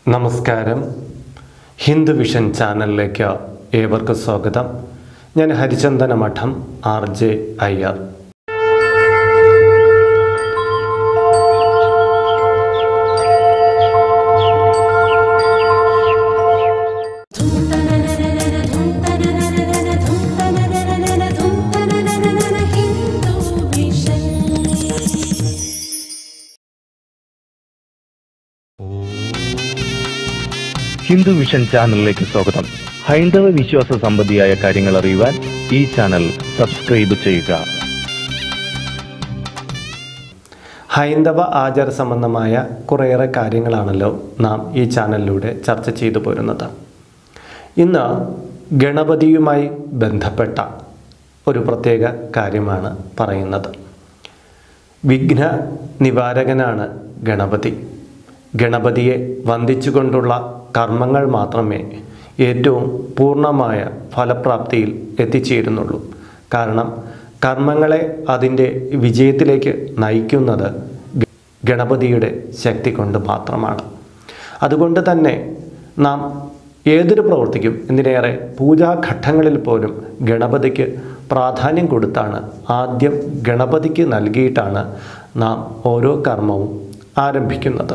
നമസ്കാരം ഹിന്ദു വിഷൻ ചാനലിലേക്ക് ഏവർക്കും സ്വാഗതം ഞാൻ ഹരിചന്ദന മഠം R J Iyer Hindu vision Hindu vision ചാനലിലേക്ക് സ്വാഗതം ഹൈന്ദവ വിശ്വാസ സംബന്ധിയായ കാര്യങ്ങൾ അറിയുവാൻ ഈ ചാനൽ സബ്സ്ക്രൈബ് ചെയ്യുക ഹൈന്ദവ ആചാര സംബന്ധമായ കുറേയേറെ കാര്യങ്ങളാണല്ലോ നാം ഈ ചാനലിലൂടെ ചർച്ച ചെയ്തു പോരുന്നത് ഇന്ന് ഗണപതിയുമായി ബന്ധപ്പെട്ട ഒരു പ്രത്യേക കാര്യമാണ് പറയുന്നത് വിഘ്ന നിവാരകനാണ് ഗണപതി ഗണപതിയെ വന്ദിച്ചുകൊണ്ടുള്ള കർമ്മങ്ങൾ മാത്രമേ ഏറ്റവും പൂർണ്ണമായ ഫലപ്രാപ്തിയിൽ എത്തിച്ചേരുന്നുള്ളൂ കാരണം കർമ്മങ്ങളെ അതിൻ്റെ വിജയത്തിലേക്ക് നയിക്കുന്നത് ഗ- ഗണപതിയുടെ ശക്തി കൊണ്ട് മാത്രമാണ് അതുകൊണ്ട് തന്നെ നാം ഏതൊരു പ്രവൃത്തിക്കും എന്തിനേറെ പൂജാഘട്ടങ്ങളിൽ പോലും ഗണപതിക്ക് പ്രാധാന്യം കൊടുത്താണ് ആദ്യം ഗണപതിക്ക് നൽകിയിട്ടാണ് നാം ഓരോ കർമ്മവും ആരംഭിക്കുന്നത്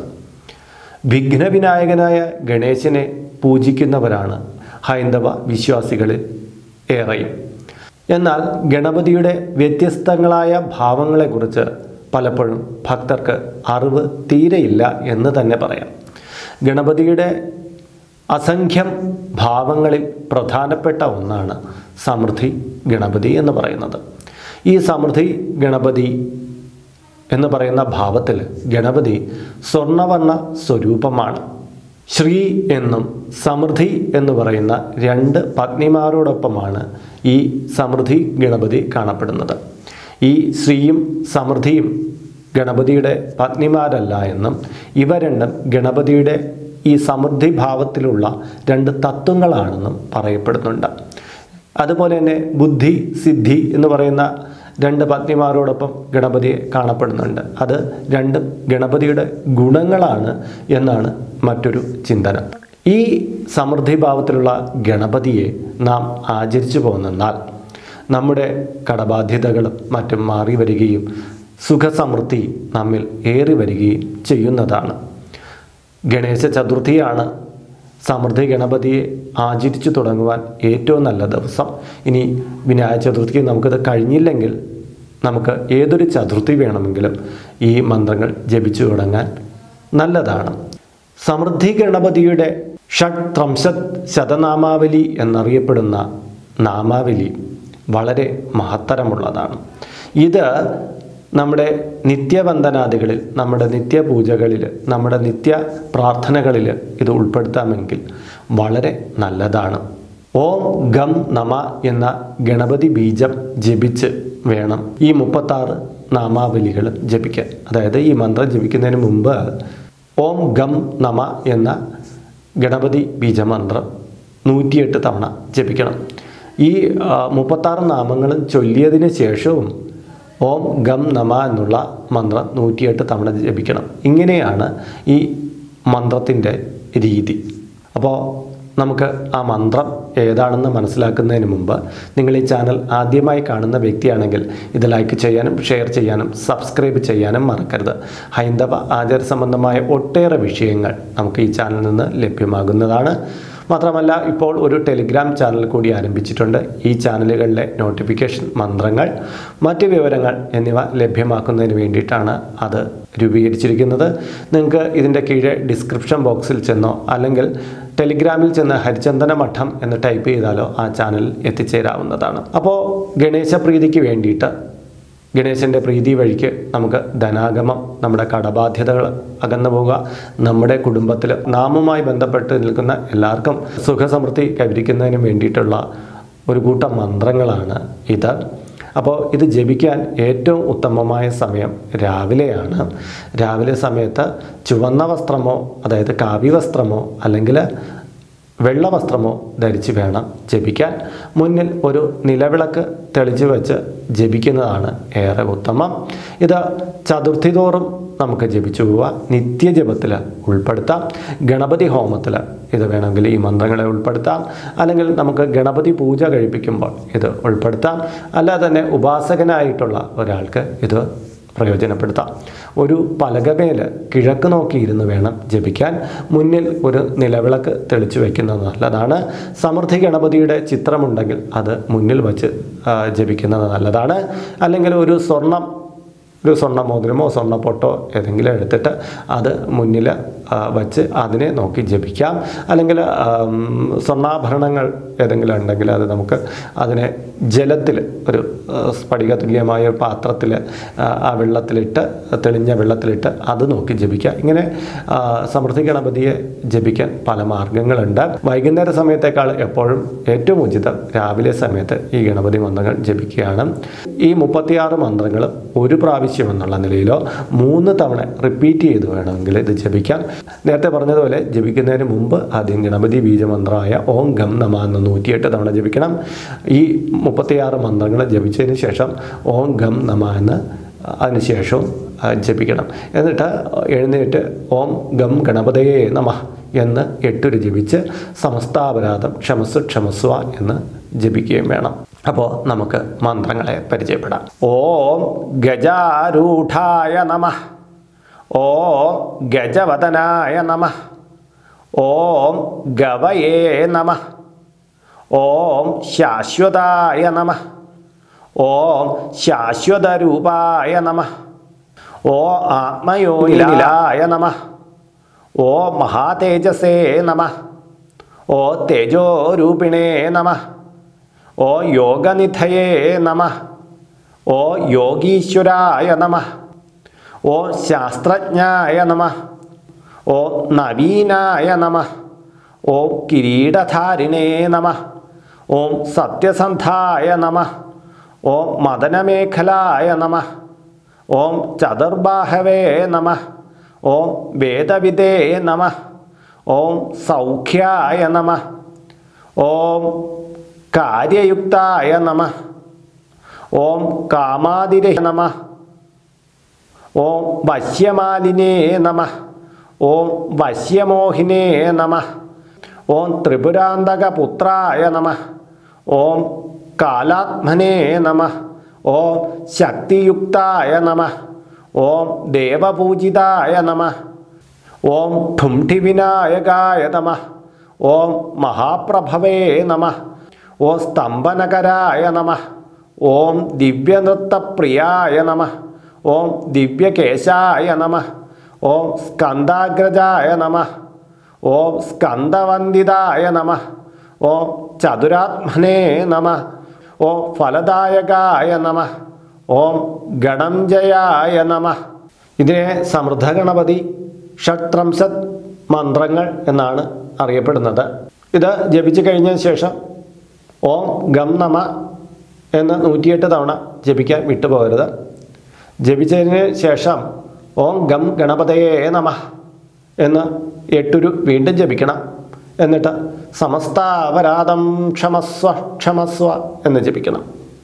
വിഘ്നവിനായകനായ ഗണേശനെ പൂജിക്കുന്നവരാണ് ഹൈന്ദവ വിശ്വാസികളിൽ ഏറെയും എന്നാൽ ഗണപതിയുടെ വ്യത്യസ്തങ്ങളായ ഭാവങ്ങളെക്കുറിച്ച് പലപ്പോഴും ഭക്തർക്ക് അറിവ് തീരെയില്ല എന്ന് തന്നെ പറയാം ഗണപതിയുടെ അസംഖ്യം ഭാവങ്ങളിൽ പ്രധാനപ്പെട്ട ഒന്നാണ് സമൃദ്ധി ഗണപതി എന്ന് പറയുന്നത് ഈ സമൃദ്ധി ഗണപതി എന്ന് പറയുന്ന ഭാവത്തിൽ ഗണപതി സ്വർണവർണ്ണ സ്വരൂപമാണ് ശ്രീ എന്നും സമൃദ്ധി എന്ന് പറയുന്ന രണ്ട് പത്നിമാരോടൊപ്പമാണ് ഈ സമൃദ്ധി ഗണപതി കാണപ്പെടുന്നത് ഈ ശ്രീയും സമൃദ്ധിയും ഗണപതിയുടെ പത്നിമാരല്ല എന്നും ഇവ രണ്ടും ഗണപതിയുടെ ഈ സമൃദ്ധി ഭാവത്തിലുള്ള രണ്ട് തത്വങ്ങളാണെന്നും പറയപ്പെടുന്നുണ്ട് അതുപോലെ തന്നെ ബുദ്ധി സിദ്ധി എന്ന് പറയുന്ന രണ്ട് പത്നിമാരോടൊപ്പം ഗണപതിയെ കാണപ്പെടുന്നുണ്ട് അത് രണ്ടും ഗണപതിയുടെ ഗുണങ്ങളാണ് എന്നാണ് മറ്റൊരു ചിന്തനം ഈ സമൃദ്ധി ഭാവത്തിലുള്ള ഗണപതിയെ നാം ആചരിച്ചു പോന്നാൽ നമ്മുടെ കടബാധ്യതകളും മറ്റും മാറി വരികയും സുഖസമൃദ്ധി നമ്മിൽ ഏറി വരികയും ചെയ്യുന്നതാണ് ഗണേശ ചതുർത്ഥിയാണ് സമൃദ്ധി ഗണപതിയെ ആചരിച്ചു തുടങ്ങുവാൻ ഏറ്റവും നല്ല ദിവസം ഇനി വിനായക ചതുർത്ഥിക്ക് നമുക്കത് കഴിഞ്ഞില്ലെങ്കിൽ നമുക്ക് ഏതൊരു ചതുർത്ഥി വേണമെങ്കിലും ഈ മന്ത്രങ്ങൾ ജപിച്ചു തുടങ്ങാൻ നല്ലതാണ് സമൃദ്ധി ഗണപതിയുടെ ഷഡ് ത്രംശത് ശതനാമാവലി എന്നറിയപ്പെടുന്ന നാമാവലി വളരെ മഹത്തരമുള്ളതാണ് ഇത് നമ്മുടെ നിത്യവന്ദനാദികളിൽ നമ്മുടെ നിത്യപൂജകളിൽ നമ്മുടെ നിത്യ പ്രാർത്ഥനകളിൽ ഇത് ഉൾപ്പെടുത്താമെങ്കിൽ വളരെ നല്ലതാണ് ഓം ഗം നമ എന്ന ഗണപതി ബീജം ജപിച്ച് വേണം ഈ മുപ്പത്താറ് നാമാവലികൾ ജപിക്കാൻ അതായത് ഈ മന്ത്രം ജപിക്കുന്നതിന് മുമ്പ് ഓം ഗം നമ എന്ന ഗണപതി ബീജമന്ത്രം നൂറ്റിയെട്ട് തവണ ജപിക്കണം ഈ ആ, മുപ്പത്താറ് നാമങ്ങളും ചൊല്ലിയതിന് ശേഷവും ഓം ഗം നമ എന്നുള്ള മന്ത്രം നൂറ്റിയെട്ട് തവണ ജപിക്കണം ഇങ്ങനെയാണ് ഈ മന്ത്രത്തിൻ്റെ രീതി അപ്പോൾ നമുക്ക് ആ മന്ത്രം ഏതാണെന്ന് മനസ്സിലാക്കുന്നതിന് മുമ്പ് നിങ്ങൾ ഈ ചാനൽ ആദ്യമായി കാണുന്ന വ്യക്തിയാണെങ്കിൽ ഇത് ലൈക്ക് ചെയ്യാനും ഷെയർ ചെയ്യാനും സബ്സ്ക്രൈബ് ചെയ്യാനും മറക്കരുത് ഹൈന്ദവ ആചാര സംബന്ധമായ ഒട്ടേറെ വിഷയങ്ങൾ നമുക്ക് ഈ ചാനലിൽ നിന്ന് ലഭ്യമാകുന്നതാണ് മാത്രമല്ല ഇപ്പോൾ ഒരു ടെലിഗ്രാം ചാനൽ കൂടി ആരംഭിച്ചിട്ടുണ്ട് ഈ ചാനലുകളിലെ നോട്ടിഫിക്കേഷൻ മന്ത്രങ്ങൾ മറ്റ് വിവരങ്ങൾ എന്നിവ ലഭ്യമാക്കുന്നതിന് വേണ്ടിയിട്ടാണ് അത് രൂപീകരിച്ചിരിക്കുന്നത് നിങ്ങൾക്ക് ഇതിൻ്റെ കീഴെ ഡിസ്ക്രിപ്ഷൻ ബോക്സിൽ ചെന്നോ അല്ലെങ്കിൽ ടെലിഗ്രാമിൽ ചെന്ന് ഹരിചന്ദന മഠം എന്ന് ടൈപ്പ് ചെയ്താലോ ആ ചാനലിൽ എത്തിച്ചേരാവുന്നതാണ് അപ്പോൾ ഗണേശപ്രീതിക്ക് വേണ്ടിയിട്ട് ഗണേശൻ്റെ പ്രീതി വഴിക്ക് നമുക്ക് ധനാഗമം നമ്മുടെ കടബാധ്യതകൾ അകന്നു പോവുക നമ്മുടെ കുടുംബത്തിൽ നാമുമായി ബന്ധപ്പെട്ട് നിൽക്കുന്ന എല്ലാവർക്കും സുഖസമൃദ്ധി കൈവരിക്കുന്നതിന് വേണ്ടിയിട്ടുള്ള ഒരു കൂട്ടം മന്ത്രങ്ങളാണ് ഇത് അപ്പോൾ ഇത് ജപിക്കാൻ ഏറ്റവും ഉത്തമമായ സമയം രാവിലെയാണ് രാവിലെ സമയത്ത് ചുവന്ന വസ്ത്രമോ അതായത് കാവ്യവസ്ത്രമോ അല്ലെങ്കിൽ വെള്ള വസ്ത്രമോ ധരിച്ച് വേണം ജപിക്കാൻ മുന്നിൽ ഒരു നിലവിളക്ക് തെളിച്ചു വെച്ച് ജപിക്കുന്നതാണ് ഏറെ ഉത്തമം ഇത് ചതുർത്ഥി തോറും നമുക്ക് ജപിച്ചു പോവുക നിത്യജപത്തിൽ ഉൾപ്പെടുത്താം ഗണപതി ഹോമത്തിൽ ഇത് വേണമെങ്കിൽ ഈ മന്ത്രങ്ങളെ ഉൾപ്പെടുത്താം അല്ലെങ്കിൽ നമുക്ക് ഗണപതി പൂജ കഴിപ്പിക്കുമ്പോൾ ഇത് ഉൾപ്പെടുത്താം അല്ലാതെ തന്നെ ഉപാസകനായിട്ടുള്ള ഒരാൾക്ക് ഇത് പ്രയോജനപ്പെടുത്താം ഒരു പലകമേൽ കിഴക്ക് നോക്കിയിരുന്ന് വേണം ജപിക്കാൻ മുന്നിൽ ഒരു നിലവിളക്ക് തെളിച്ചു വയ്ക്കുന്നത് നല്ലതാണ് സമൃദ്ധി ഗണപതിയുടെ ചിത്രമുണ്ടെങ്കിൽ അത് മുന്നിൽ വച്ച് ആ, ജപിക്കുന്നത് നല്ലതാണ് അല്ലെങ്കിൽ ഒരു സ്വർണം ഒരു സ്വർണ്ണ മോതിരമോ സ്വർണ്ണ പൊട്ടോ ഏതെങ്കിലും എടുത്തിട്ട് അത് മുന്നിൽ ആ, വച്ച് അതിനെ നോക്കി ജപിക്കാം അല്ലെങ്കിൽ ആം, സ്വർണ്ണാഭരണങ്ങൾ ഏതെങ്കിലും ഉണ്ടെങ്കിൽ അത് നമുക്ക് അതിനെ ജലത്തിൽ ഒരു ആ, സ്ഫടിക തുല്യമായ ഒരു പാത്രത്തിൽ ആ, ആ വെള്ളത്തിലിട്ട് തെളിഞ്ഞ വെള്ളത്തിലിട്ട് അത് നോക്കി ജപിക്കാം ഇങ്ങനെ ആ, സമൃദ്ധി ഗണപതിയെ ജപിക്കാൻ പല മാർഗങ്ങളുണ്ട് വൈകുന്നേര സമയത്തേക്കാൾ എപ്പോഴും ഏറ്റവും ഉചിതം രാവിലെ സമയത്ത് ഈ ഗണപതി മന്ത്രങ്ങൾ ജപിക്കുകയാണ് ഈ മുപ്പത്തിയാറ് മന്ത്രങ്ങളും ഒരു പ്രാവശ്യം എന്നുള്ള നിലയിലോ മൂന്ന് തവണ റിപ്പീറ്റ് ചെയ്ത് വേണമെങ്കിൽ ഇത് ജപിക്കാം നേരത്തെ പറഞ്ഞതുപോലെ ജപിക്കുന്നതിന് മുമ്പ് ആദ്യം ഗണപതി ബീജമന്ത്രമായ ഓം ഗം നമ എന്ന് നൂറ്റിയെട്ട് തവണ ജപിക്കണം ഈ മുപ്പത്തിയാറ് മന്ത്രങ്ങൾ ജപിച്ചതിന് ശേഷം ഓം ഗം നമ എന്ന് അതിനുശേഷവും ആ, ജപിക്കണം എന്നിട്ട് എഴുന്നേറ്റ് ഓം ഗം ഗണപതയെ നമ എന്ന് എട്ടൊരു ജപിച്ച് സമസ്താപരാധം ക്ഷമസ് ക്ഷമസ്വ എന്ന് ജപിക്കുകയും വേണം അപ്പോൾ നമുക്ക് മന്ത്രങ്ങളെ പരിചയപ്പെടാം ഓം ഗജാരൂഢായ നമ ഓം ഗജവദനായ നമ ഓം ഗവയേ നമ ഓം ശാശ്വതായ നമ ഓം ശാശ്വതരൂപായ നമ ഓ ആത്മയോനിലായ നമ ഓ മഹാതേജസേ നമ ഓ തേജോരൂപിണേ നമ ഓ യോഗനിധയേ നമ ഓ യോഗീശ്വരായ നമ ഓ ശാസ്ത്രജ്ഞായ നമ ഓ നവീനായ നമ ഓ കിരീടധാരിണേ നമ ഓം സത്യസന്ധായ നമ ഓം മദനമേഖലായ നമ ഓം ചതുർബാഹവേ നമ ഓം വേദവിദേ നമ ഓം സൗഖ്യായ നമ ഓം കാര്യയുക്തായ നമ ഓം കാമാതിരേ നമ ഓം വശ്യമാലിനേ നമ ഓം വശ്യമോഹിനേ നമ ഓം ത്രിപുരാന്തകപുത്രായ നമ ഓം കാലാത്മനേ നമ ഓം ശക്തിയുക്തായ നമ ഓം ദേവപൂജിതായ നമ ഓം ഠുംഠിവിനായകായ നമ ഓം മഹാപ്രഭവേ നമ ഓം സ്തംഭനകരായ നമ ഓം ദിവ്യനൃത്തപ്രിയായ നമ ഓം ദിവ്യകേശായ നമ ഓം സ്കന്ദാഗ്രജായ നമ ഓം സ്കന്ദവന്ദിതായ നമ ഓം ചതുരാത്മനേ നമ ഓം ഫലദായകായ നമ ഓം ഗണംജയായ നമ ഇതിനെ സമൃദ്ധ ഗണപതി ഷട്രംശത് മന്ത്രങ്ങൾ എന്നാണ് അറിയപ്പെടുന്നത് ഇത് ജപിച്ചു കഴിഞ്ഞതിന് ശേഷം ഓം ഗം നമ എന്ന് നൂറ്റിയെട്ട് തവണ ജപിക്കാൻ വിട്ടുപോകരുത് ജപിച്ചതിന് ശേഷം ഓം ഗം ഗണപതയെ നമ എന്ന് എട്ടുരു വീണ്ടും ജപിക്കണം എന്നിട്ട് സമസ്താപരാധം ക്ഷമസ്വ ക്ഷമസ്വ എന്ന് ജപിക്കണം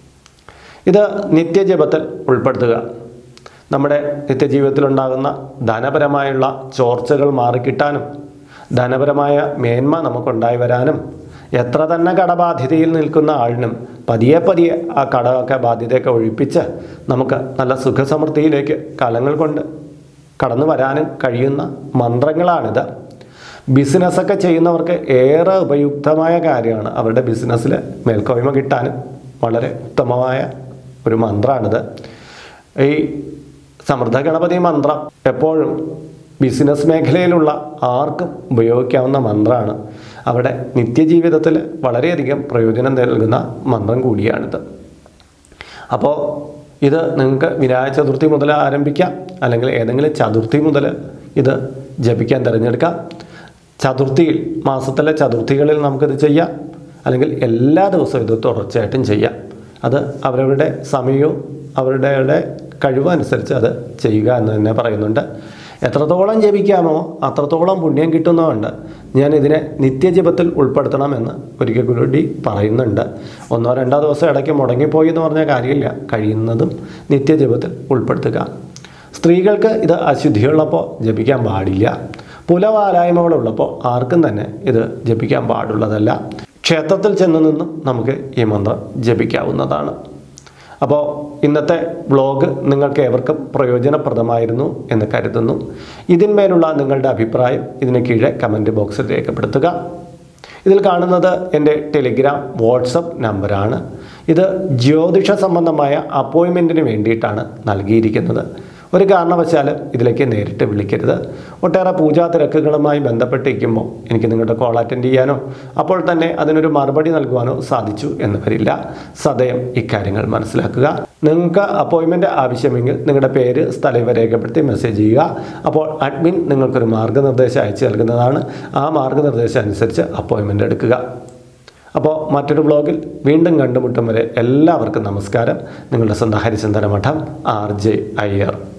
ഇത് നിത്യജപത്തിൽ ഉൾപ്പെടുത്തുക നമ്മുടെ നിത്യജീവിതത്തിലുണ്ടാകുന്ന ധനപരമായുള്ള ചോർച്ചകൾ മാറിക്കിട്ടാനും ധനപരമായ മേന്മ നമുക്കുണ്ടായി വരാനും എത്ര തന്നെ കടബാധ്യതയിൽ നിൽക്കുന്ന ആളിനും പതിയെ പതിയെ ആ കടമൊക്കെ ബാധ്യതയൊക്കെ ഒഴിപ്പിച്ച് നമുക്ക് നല്ല സുഖസമൃദ്ധിയിലേക്ക് കാലങ്ങൾ കൊണ്ട് കടന്നു വരാനും കഴിയുന്ന മന്ത്രങ്ങളാണിത് ബിസിനസ്സൊക്കെ ചെയ്യുന്നവർക്ക് ഏറെ ഉപയുക്തമായ കാര്യമാണ് അവരുടെ ബിസിനസ്സിൽ മേൽക്കോയ്മ കിട്ടാനും വളരെ ഉത്തമമായ ഒരു മന്ത്രമാണിത് ഈ സമൃദ്ധ ഗണപതി മന്ത്രം എപ്പോഴും ബിസിനസ് മേഖലയിലുള്ള ആർക്കും ഉപയോഗിക്കാവുന്ന മന്ത്രമാണ് അവിടെ നിത്യജീവിതത്തിൽ വളരെയധികം പ്രയോജനം നൽകുന്ന മന്ത്രം കൂടിയാണിത് അപ്പോൾ ഇത് നിങ്ങൾക്ക് വിനായക ചതുർത്ഥി മുതൽ ആരംഭിക്കാം അല്ലെങ്കിൽ ഏതെങ്കിലും ചതുർത്ഥി മുതൽ ഇത് ജപിക്കാൻ തിരഞ്ഞെടുക്കാം ചതുർത്ഥിയിൽ മാസത്തിലെ ചതുർത്ഥികളിൽ നമുക്കിത് ചെയ്യാം അല്ലെങ്കിൽ എല്ലാ ദിവസവും ഇത് തുടർച്ചയായിട്ടും ചെയ്യാം അത് അവരവരുടെ സമയവും അവരുടെ കഴിവ് അനുസരിച്ച് അത് ചെയ്യുക എന്ന് തന്നെ പറയുന്നുണ്ട് എത്രത്തോളം ജപിക്കാമോ അത്രത്തോളം പുണ്യം കിട്ടുന്നതുകൊണ്ട് ഞാൻ ഇതിനെ നിത്യജപത്തിൽ ഉൾപ്പെടുത്തണമെന്ന് ഒരിക്കൽ കൂടി പറയുന്നുണ്ട് ഒന്നോ രണ്ടോ ദിവസം ഇടയ്ക്ക് മുടങ്ങിപ്പോയി എന്ന് പറഞ്ഞ കാര്യമില്ല കഴിയുന്നതും നിത്യജപത്തിൽ ഉൾപ്പെടുത്തുക സ്ത്രീകൾക്ക് ഇത് അശുദ്ധിയുള്ളപ്പോൾ ജപിക്കാൻ പാടില്ല പുലവാലായ്മകളുള്ളപ്പോൾ ആർക്കും തന്നെ ഇത് ജപിക്കാൻ പാടുള്ളതല്ല ക്ഷേത്രത്തിൽ ചെന്ന് നിന്നും നമുക്ക് ഈ മന്ത്രം ജപിക്കാവുന്നതാണ് അപ്പോൾ ഇന്നത്തെ വ്ളോഗ് നിങ്ങൾക്ക് ഏവർക്കും പ്രയോജനപ്രദമായിരുന്നു എന്ന് കരുതുന്നു ഇതിന്മേലുള്ള നിങ്ങളുടെ അഭിപ്രായം ഇതിന് കീഴെ കമൻറ്റ് ബോക്സിൽ രേഖപ്പെടുത്തുക ഇതിൽ കാണുന്നത് എൻ്റെ ടെലിഗ്രാം വാട്സപ്പ് നമ്പറാണ് ഇത് ജ്യോതിഷ സംബന്ധമായ അപ്പോയിൻമെൻറ്റിന് വേണ്ടിയിട്ടാണ് നൽകിയിരിക്കുന്നത് ഒരു കാരണവശാലും ഇതിലേക്ക് നേരിട്ട് വിളിക്കരുത് ഒട്ടേറെ പൂജാ തിരക്കുകളുമായി ബന്ധപ്പെട്ടിരിക്കുമ്പോൾ എനിക്ക് നിങ്ങളുടെ കോൾ അറ്റൻഡ് ചെയ്യാനോ അപ്പോൾ തന്നെ അതിനൊരു മറുപടി നൽകുവാനോ സാധിച്ചു എന്ന് വരില്ല സദയം ഇക്കാര്യങ്ങൾ മനസ്സിലാക്കുക നിങ്ങൾക്ക് അപ്പോയിൻമെൻ്റ് ആവശ്യമെങ്കിൽ നിങ്ങളുടെ പേര് സ്ഥലം ഇവ രേഖപ്പെടുത്തി മെസ്സേജ് ചെയ്യുക അപ്പോൾ അഡ്മിൻ നിങ്ങൾക്കൊരു മാർഗ്ഗനിർദ്ദേശം അയച്ചു നൽകുന്നതാണ് ആ മാർഗ്ഗനിർദ്ദേശം അനുസരിച്ച് അപ്പോയിൻമെൻ്റ് എടുക്കുക അപ്പോൾ മറ്റൊരു ബ്ലോഗിൽ വീണ്ടും കണ്ടുമുട്ടും വരെ എല്ലാവർക്കും നമസ്കാരം നിങ്ങളുടെ സ്വന്തം ഹരിചന്ദന മഠം ആർ ജെ അയ്യർ